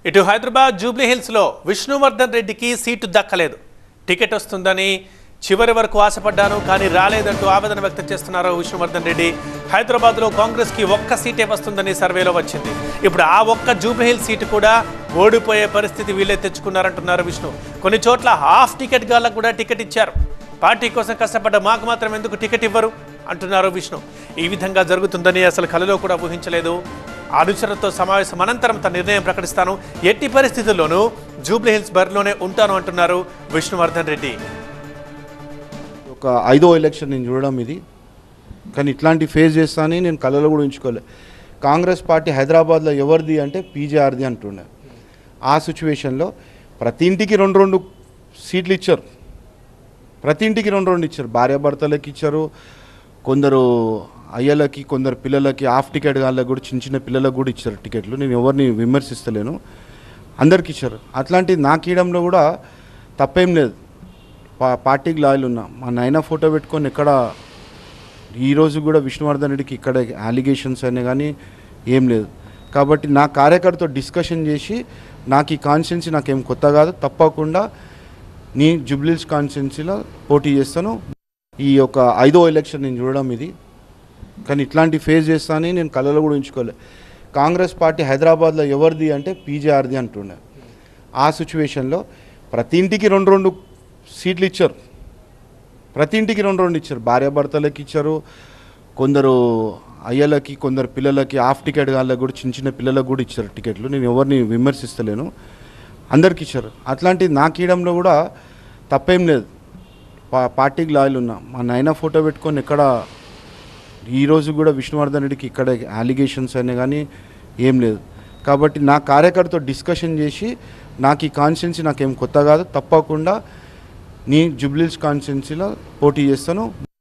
ఇటు హైదరాబాద్ జూబ్లీ హిల్స్లో విష్ణువర్ధన్ రెడ్డికి సీటు దక్కలేదు టికెట్ వస్తుందని చివరి వరకు ఆశపడ్డాను కానీ రాలేదంటూ ఆవేదన వ్యక్తం చేస్తున్నారు విష్ణువర్ధన్ రెడ్డి హైదరాబాద్లో కాంగ్రెస్కి ఒక్క సీటే వస్తుందని సర్వేలో వచ్చింది ఇప్పుడు ఆ ఒక్క జూబ్లీ హిల్స్ సీటు కూడా ఓడిపోయే పరిస్థితి వీళ్ళే తెచ్చుకున్నారంటున్నారు విష్ణు కొన్ని చోట్ల హాఫ్ టికెట్ గాళ్ళకు కూడా టికెట్ ఇచ్చారు పార్టీ కోసం కష్టపడ్డ మాకు మాత్రం ఎందుకు టికెట్ ఇవ్వరు అంటున్నారు విష్ణు ఈ విధంగా జరుగుతుందని అసలు కలలో కూడా ఊహించలేదు అనుచరులతో సమావేశం అనంతరం తన నిర్ణయం ప్రకటిస్తాను ఎట్టి పరిస్థితుల్లోనూ జూబ్లీ హిల్స్ బరిలోనే ఉంటాను అంటున్నారు విష్ణువర్ధన్ రెడ్డి ఒక ఐదో ఎలక్షన్ నేను చూడడం ఇది కానీ ఇట్లాంటి ఫేస్ చేస్తానని నేను కళ్ళలో కూడా ఉంచుకోలే కాంగ్రెస్ పార్టీ హైదరాబాద్లో ఎవరిది అంటే పీజేఆర్ది అంటుండే ఆ సిచ్యువేషన్లో ప్రతి ఇంటికి రెండు రెండు సీట్లు ఇచ్చారు ప్రతి ఇంటికి రెండు రెండు ఇచ్చారు భార్యాభర్తలకి ఇచ్చారు కొందరు అయ్యలకి కొందరు పిల్లలకి హాఫ్ టికెట్ వాళ్ళకి కూడా చిన్న చిన్న పిల్లలకు కూడా ఇచ్చారు టికెట్లు నేను ఎవరిని విమర్శిస్తలేను అందరికి ఇచ్చారు అట్లాంటిది నాకు ఇవ్వడంలో కూడా తప్పేం లేదు పా పార్టీకి లాయలు ఉన్నా మా నాయన ఫోటో పెట్టుకొని ఎక్కడ ఈరోజు కూడా విష్ణువర్ధన్ రెడ్డికి ఇక్కడ అలిగేషన్స్ అయినా కానీ ఏం లేదు కాబట్టి నా కార్యకర్తతో డిస్కషన్ చేసి నాకు ఈ కాన్స్టిట్యున్సీ నాకేం కొత్త కాదు తప్పకుండా నీ జుబ్లీస్ కాన్స్టిట్యున్సీలో పోటీ చేస్తాను ఈ యొక్క ఐదో ఎలక్షన్ నేను చూడడం ఇది కానీ ఇట్లాంటి ఫేస్ చేస్తానని నేను కళ్ళలో కూడా ఉంచుకోలే కాంగ్రెస్ పార్టీ హైదరాబాద్లో ఎవరిది అంటే పీజేఆర్ది అంటుండే ఆ సిచ్యువేషన్లో ప్రతి ఇంటికి రెండు రెండు సీట్లు ఇచ్చారు ప్రతి ఇంటికి రెండు రెండు ఇచ్చారు భార్యాభర్తలకి ఇచ్చారు కొందరు అయ్యలకి కొందరు పిల్లలకి హాఫ్ టికెట్ వాళ్ళకి కూడా చిన్న చిన్న పిల్లలకు కూడా ఇచ్చారు టికెట్లు నేను ఎవరిని విమర్శిస్తలేను అందరికి ఇచ్చారు అట్లాంటిది నాకు ఇవ్వడంలో కూడా తప్పేం లేదు పా పార్టీకి లాయలు ఉన్నా మా నాయన ఫోటో పెట్టుకొని ఎక్కడ ఈరోజు కూడా విష్ణువర్ధన్ రెడ్డికి ఇక్కడ అలిగేషన్స్ అయినా కానీ ఏం లేదు కాబట్టి నా కార్యకర్తతో డిస్కషన్ చేసి నాకు ఈ కాన్స్టిట్యున్సీ నాకేం కొత్త కాదు తప్పకుండా నీ జుబ్లీస్ కాన్స్టిట్యున్సీలో పోటీ చేస్తాను